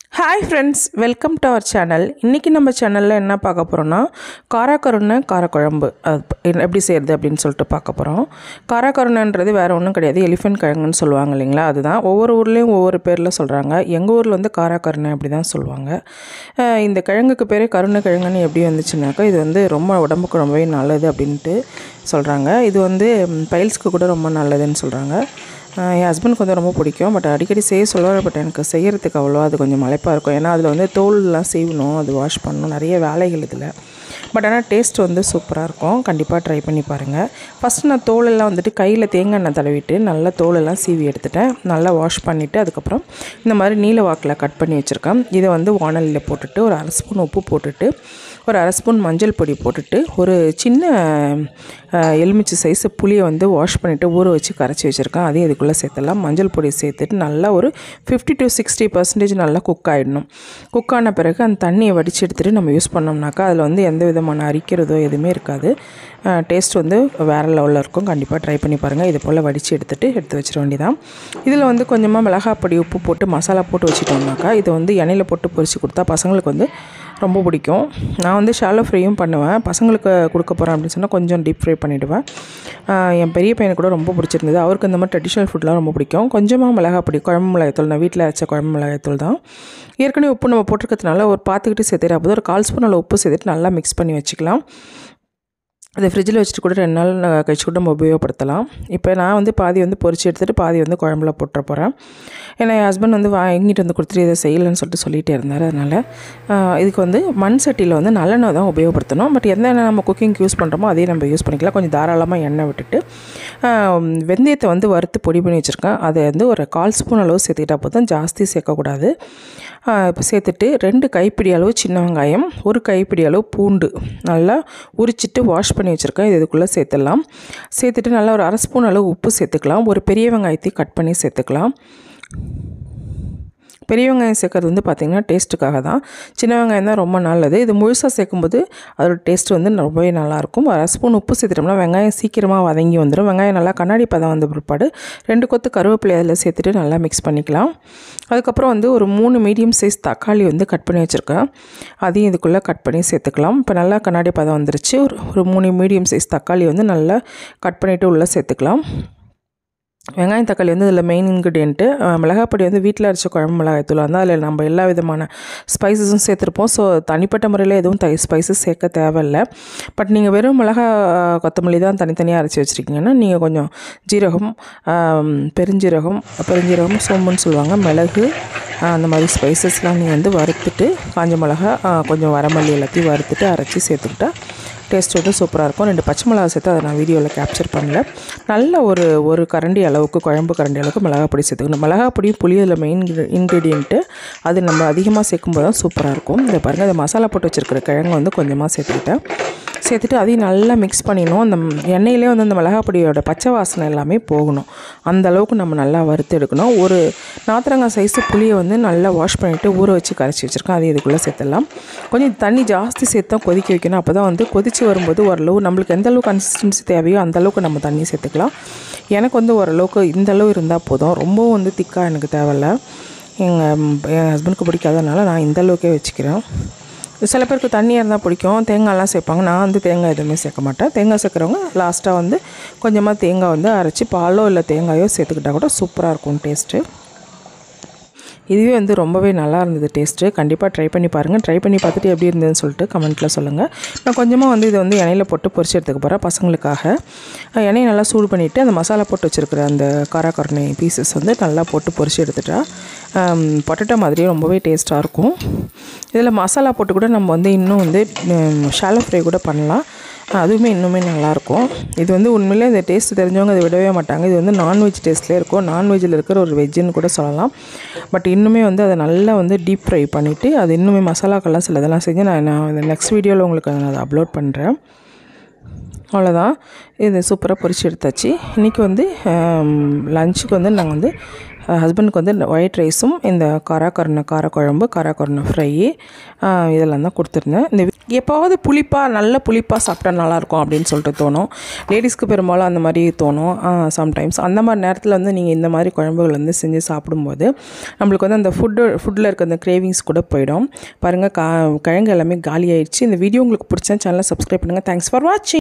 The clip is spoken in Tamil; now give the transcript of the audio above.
hi friends welcome to our channel இன்றைக்கி நம்ம சேனலில் என்ன பார்க்க போகிறோன்னா காராக்கருணை காரக்குழம்பு அது ப- என்ன- எப்படி செய்கிறது அப்படின்னு சொல்லிட்டு பார்க்க போகிறோம் காராக்கருணைன்றது வேறு ஒன்றும் கிடையாது எலிஃபென்ட் கிழங்குன்னு சொல்லுவாங்க இல்லைங்களா அதுதான் ஒவ்வொரு ஊர்லேயும் ஒவ்வொரு பேரில் சொல்கிறாங்க எங்கள் ஊரில் வந்து காராக்கருணை அப்படி தான் சொல்லுவாங்க அஹ் இந்த கிழங்குக்கு பேர் கருணை கிழங்குன்னு எப்படி வந்துச்சுனாக்கா இது வந்து ரொம்ப உடம்புக்கு ரொம்பவே நல்லது அப்படின்ட்டு சொல்கிறாங்க இது வந்து பைல்ஸ்க்கு கூட ரொம்ப நல்லதுன்னு சொல்கிறாங்க ஆஹ் என் ஹஸ்பண்டுக்கு வந்து ரொம்ப பிடிக்கும் பட் அடிக்கடி செய்ய சொல்லுவார் பட் எனக்கு செய்யறதுக்கு அவ்வளோ அது கொஞ்சம் மலைப்பாக இருக்கும் ஏன்னா அதில் வந்து தோல்லாம் சீவணும் அது வாஷ் பண்ணணும் நிறைய வேலைகள் இதில் பட் ஆனால் டேஸ்ட் வந்து சூப்பராக இருக்கும் கண்டிப்பாக ட்ரை பண்ணி பாருங்கள் ஃபஸ்ட்டு நான் தோலெல்லாம் வந்துட்டு கையில் தேங்காய் எண்ணெய் தடவிட்டு நல்லா தோலெல்லாம் சீவி எடுத்துட்டேன் நல்லா வாஷ் பண்ணிவிட்டு அதுக்கப்புறம் இந்த மாதிரி நீல வாக்கில் கட் பண்ணி வச்சுருக்கேன் இதை வந்து வானலியில் போட்டுட்டு ஒரு அரை ஸ்பூன் உப்பு போட்டுட்டு ஒரு அரை ஸ்பூன் மஞ்சள் பொடி போட்டுட்டு ஒரு சின்ன அஹ், எலுமிச்சை சைஸ் புளியை வந்து வாஷ் பண்ணிவிட்டு ஊற வச்சு கரைச்சி வச்சுருக்கேன் அதையும் இதுக்குள்ளே சேர்த்துடலாம் மஞ்சள் பொடி சேர்த்துட்டு நல்லா ஒரு ஃபிஃப்டி டு சிக்ஸ்டி பர்சன்டேஜ் நல்லா குக் ஆகிடணும் குக் ஆன பிறகு அந்த தண்ணியை வடித்து எடுத்துகிட்டு நம்ம யூஸ் பண்ணோம்னாக்கா அதில் வந்து எந்த விதமான அரிக்கிறதோ எதுவுமே இருக்காது டேஸ்ட் வந்து வேறு லெவலில் இருக்கும் கண்டிப்பாக ட்ரை பண்ணி பாருங்கள் இது போல் வடித்து எடுத்துகிட்டு எடுத்து வச்சிட வேண்டியதான் இதில் வந்து கொஞ்சமாக மிளகாய் பொடி உப்பு போட்டு மசாலா போட்டு வச்சுட்டோம்னாக்கா இதை வந்து எண்ணெயில் போட்டு பொரிச்சு கொடுத்தா பசங்களுக்கு வந்து ரொம்ப பிடிக்கும் நான் வந்து ஷாலோ ஃப்ரையும் பண்ணுவேன் பசங்களுக்கு கொடுக்க போகிறேன் அப்படின்னு சொன்னால் கொஞ்சம் டீப் ஃப்ரை பண்ணிவிடுவேன் ஆஹ் என் பெரிய பையனுக்கு கூட ரொம்ப பிடிச்சிருந்தது அவருக்கு இந்த மாதிரி ட்ரெடிஷ்னல் ஃபுட்லாம் ரொம்ப பிடிக்கும் கொஞ்சமாக மிளகாய் பொடி குழம்பு மிளகாய்த்தூள் நான் வீட்டில் அரைச்ச குழம்பு மிளகாய்த்தூள் தான் ஏற்கனவே உப்பு நம்ம போட்டிருக்கிறதுனால ஒரு பார்த்துக்கிட்டு சேர்த்துட்டு அப்போ ஒரு கால் ஸ்பூன் அளவு உப்பு சேர்த்துட்டு நல்லா மிக்ஸ் பண்ணி வச்சுக்கலாம் அதை ஃப்ரிட்ஜில் வச்சுட்டு கூட ரெண்டு நாள் நான் கழிச்சு கூட நம்ம உபயோகப்படுத்தலாம் இப்போ நான் வந்து பாதி வந்து பொரிச்சு எடுத்துகிட்டு பாதி வந்து குழம்புல போட்டுற போகிறேன் ஏன்னா என் ஹஸ்பண்ட் வந்து வாங்கிட்டு வந்து கொடுத்துட்டு இதை செய்யலைன்னு சொல்லிட்டு சொல்லிகிட்டே இருந்தார் அதனால் ஆஹ், இதுக்கு வந்து மண் சட்டியில் வந்து நல்லெண்ணெய் தான் உபயோகப்படுத்தணும் பட் எந்த எண்ணெய் நம்ம குக்கிங்க்கு யூஸ் பண்ணுறோமோ அதே நம்ம யூஸ் பண்ணிக்கலாம் கொஞ்சம் தாராளமாக எண்ணெய் விட்டுட்டு ஆஹ், வெந்தயத்தை வந்து வறுத்து பொடி பண்ணி வச்சுருக்கேன் அதை வந்து ஒரு கால் ஸ்பூன் அளவு சேர்த்துக்கிட்டா போதும் ஜாஸ்தி சேர்க்கக்கூடாது இப்போ சேர்த்துட்டு ரெண்டு கைப்பிடி அளவு சின்ன வெங்காயம் ஒரு கைப்பிடி அளவு பூண்டு நல்லா உரிச்சிட்டு வாஷ் பண்ணி வச்சுருக்கேன் இது இதுக்குள்ளே சேர்த்துடலாம் சேர்த்துட்டு நல்லா ஒரு அரை ஸ்பூன் அளவு உப்பு சேர்த்துக்கலாம் ஒரு பெரிய வெங்காயத்தையும் கட் பண்ணி சேர்த்துக்கலாம் பெரிய வெங்காயம் சேர்க்கறது வந்து பார்த்திங்கன்னா டேஸ்ட்டுக்காக தான் சின்ன வெங்காயம் தான் ரொம்ப நல்லது இது முழுசாக சேர்க்கும்போது அதோட டேஸ்ட் வந்து ரொம்பவே நல்லாயிருக்கும் அரை ஸ்பூன் உப்பு சேர்த்துட்டோம்னா வெங்காயம் சீக்கிரமாக வதங்கி வந்துடும் வெங்காயம் நல்லா கண்ணாடி பதம் வந்த பிற்பாடு ரெண்டு கொத்து கருவேப்பிலை அதில் சேர்த்துட்டு நல்லா மிக்ஸ் பண்ணிக்கலாம் அதுக்கப்புறம் வந்து ஒரு மூணு மீடியம் சைஸ் தக்காளி வந்து கட் பண்ணி வச்சுருக்கேன் அதையும் இதுக்குள்ளே கட் பண்ணி சேர்த்துக்கலாம் இப்போ நல்லா கண்ணாடி பதம் வந்துருச்சு ஒரு ஒரு மூணு மீடியம் சைஸ் தக்காளி வந்து நல்லா கட் பண்ணிவிட்டு உள்ளே சேர்த்துக்கலாம் வெங்காயம் தக்காளி வந்து இதில் மெயின் இன்க்ரீடியண்ட்டு மிளகாய் பொடி வந்து வீட்டில் அரைச்ச குழம்பு மிளகாய் தூள் வந்து அதில் நம்ம எல்லா விதமான ஸ்பைசஸும் சேர்த்துருப்போம் ஸோ தனிப்பட்ட முறையில் எதுவும் தை ஸ்பைசஸ் சேர்க்க தேவையில்லை பட் நீங்கள் வெறும் மிளகாய் அஹ், கொத்தமல்லி தான் தனித்தனியாக அரைச்சி வச்சுருக்கீங்கன்னா நீங்கள் கொஞ்சம் ஜீரகம் ஆம், பெருஞ்சீரகம் பெருஞ்சீரகம் சோம்புன்னு சொல்லுவாங்க மிளகு அஹ், அந்த மாதிரி ஸ்பைசஸ்லாம் நீங்கள் வந்து வறுத்துட்டு காஞ்ச மிளகா அஹ், கொஞ்சம் வரமல்லி எல்லாத்தையும் வறுத்துட்டு அரைச்சி சேர்த்துக்கிட்டா டேஸ்ட் வந்து சூப்பராக இருக்கும் ரெண்டு பச்சை மிளகா சேர்த்து அதை நான் வீடியோவில் கேப்சர் பண்ணல நல்ல ஒரு ஒரு கரண்டி அளவுக்கு குழம்பு கரண்டி அளவுக்கு மிளகாய் பொடி சேர்த்துக்கணும் மிளகாய் பொடியும் புளி அதில் மெயின் இன்க்ரீடியண்ட்டு அது நம்ம அதிகமாக சேர்க்கும்போது தான் சூப்பராக இருக்கும் இந்த பாருங்கள் இந்த மசாலா போட்டு வச்சுருக்கிற கிழங்கு வந்து கொஞ்சமாக சேர்த்துக்கிட்டேன் சேர்த்துட்டு அதையும் நல்லா மிக்ஸ் பண்ணிடணும் அந்த எண்ணெயிலே வந்து அந்த மிளகாய் பொடியோட பச்சை வாசனை எல்லாமே போகணும் அந்த அளவுக்கு நம்ம நல்லா வறுத்து எடுக்கணும் ஒரு நாத்திரங்காய் சைஸு புளியை வந்து நல்லா வாஷ் பண்ணிவிட்டு ஊற வச்சு கரைச்சி வச்சுருக்கேன் அதை இதுக்குள்ளே சேர்த்துடலாம் கொஞ்சம் தண்ணி ஜாஸ்தி சேர்த்து தான் கொதிக்க வைக்கணும் அப்போ தான் வந்து கொதித்து வரும்போது ஓரளவு நம்மளுக்கு எந்த அளவு கன்சிஸ்டன்சி தேவையோ அந்த அளவுக்கு நம்ம தண்ணி சேர்த்துக்கலாம் எனக்கு வந்து ஓரளவுக்கு இந்த அளவு இருந்தால் போதும் ரொம்பவும் வந்து திக்காக எனக்கு தேவையில்ல எங்கள் என் ஹஸ்பண்டுக்கு பிடிக்காதனால நான் இந்த அளவுக்கே வச்சுக்கிறேன் சில பேருக்கு தண்ணியாக இருந்தால் பிடிக்கும் தேங்காய்லாம் சேர்ப்பாங்க நான் வந்து தேங்காய் எதுவுமே சேர்க்க மாட்டேன் தேங்காய் சேர்க்குறவங்க லாஸ்ட்டாக வந்து கொஞ்சமாக தேங்காய் வந்து அரைச்சி பாலோ இல்லை தேங்காயோ சேர்த்துக்கிட்டா கூட சூப்பராக இருக்கும் டேஸ்ட்டு இதுவே வந்து ரொம்பவே நல்லா இருந்தது டேஸ்ட்டு கண்டிப்பாக ட்ரை பண்ணி பாருங்கள் ட்ரை பண்ணி பார்த்துட்டு எப்படி இருந்ததுன்னு சொல்லிட்டு கமெண்ட்டில் சொல்லுங்கள் நான் கொஞ்சமாக வந்து இதை வந்து எண்ணெயில் போட்டு பொரிச்சு எடுத்துக்க போகிறேன் பசங்களுக்காக அஹ் எண்ணெயை நல்லா சூடு பண்ணிவிட்டு அந்த மசாலா போட்டு வச்சுருக்கிற அந்த காராக்கரணை பீசஸ் வந்து நல்லா போட்டு பொரிச்சு எடுத்துட்டா பொட்டேட்டோ மாதிரியே ரொம்பவே டேஸ்ட்டாக இருக்கும் இதில் மசாலா போட்டு கூட நம்ம வந்து இன்னும் வந்து ஷாலோ ஃப்ரை கூட பண்ணலாம் அதுவுமே இன்னுமே நல்லாயிருக்கும் இது வந்து உண்மையிலே இந்த டேஸ்ட் தெரிஞ்சவங்க இதை விடவே மாட்டாங்க இது வந்து நான்வெஜ் டேஸ்ட்லேயே இருக்கும் நான்வெஜ்ஜில் இருக்கிற ஒரு வெஜ்ஜுன்னு கூட சொல்லலாம் பட் இன்னுமே வந்து அதை நல்லா வந்து டீப் ஃப்ரை பண்ணிவிட்டு அது இன்னுமே மசாலாக்கெல்லாம் சில இதெல்லாம் செஞ்சு நான் நான் நெக்ஸ்ட் வீடியோவில் உங்களுக்கு நான் அதை அப்லோட் பண்ணுறேன் அவ்வளோதான் இது சூப்பராக பொரிச்சு எடுத்தாச்சு இன்றைக்கி வந்து லஞ்சுக்கு வந்து நாங்கள் வந்து ஹஸ்பண்டுக்கு வந்து ஒயிட் ரைஸும் இந்த காராக்கருணை காரக்குழம்பு காராக்கருணை ஃப்ரை இதெல்லாம் தான் கொடுத்துருந்தேன் இந்த வி- எப்போவாவது புளிப்பாக நல்ல புளிப்பாக சாப்பிட்டா நல்லாயிருக்கும் அப்படின்னு சொல்லிட்டு தோணும் லேடிஸ்க்கு பெரும்பாலும் அந்த மாதிரி தோணும் சம்டைம்ஸ் அந்த மாதிரி நேரத்தில் வந்து நீங்கள் இந்த மாதிரி குழம்புகள் வந்து செஞ்சு சாப்பிடும்போது நம்மளுக்கு வந்து அந்த ஃபுட்டு ஃபுட்டில் இருக்க அந்த கிரேவிங்ஸ் கூட போயிடும் பாருங்கள் கா கிழங்கு எல்லாமே காலி ஆயிடுச்சு இந்த வீடியோ உங்களுக்கு பிடிச்சா சேனலை சப்ஸ்கிரைப் பண்ணுங்கள் தேங்க்ஸ் ஃபார் வாட்சிங்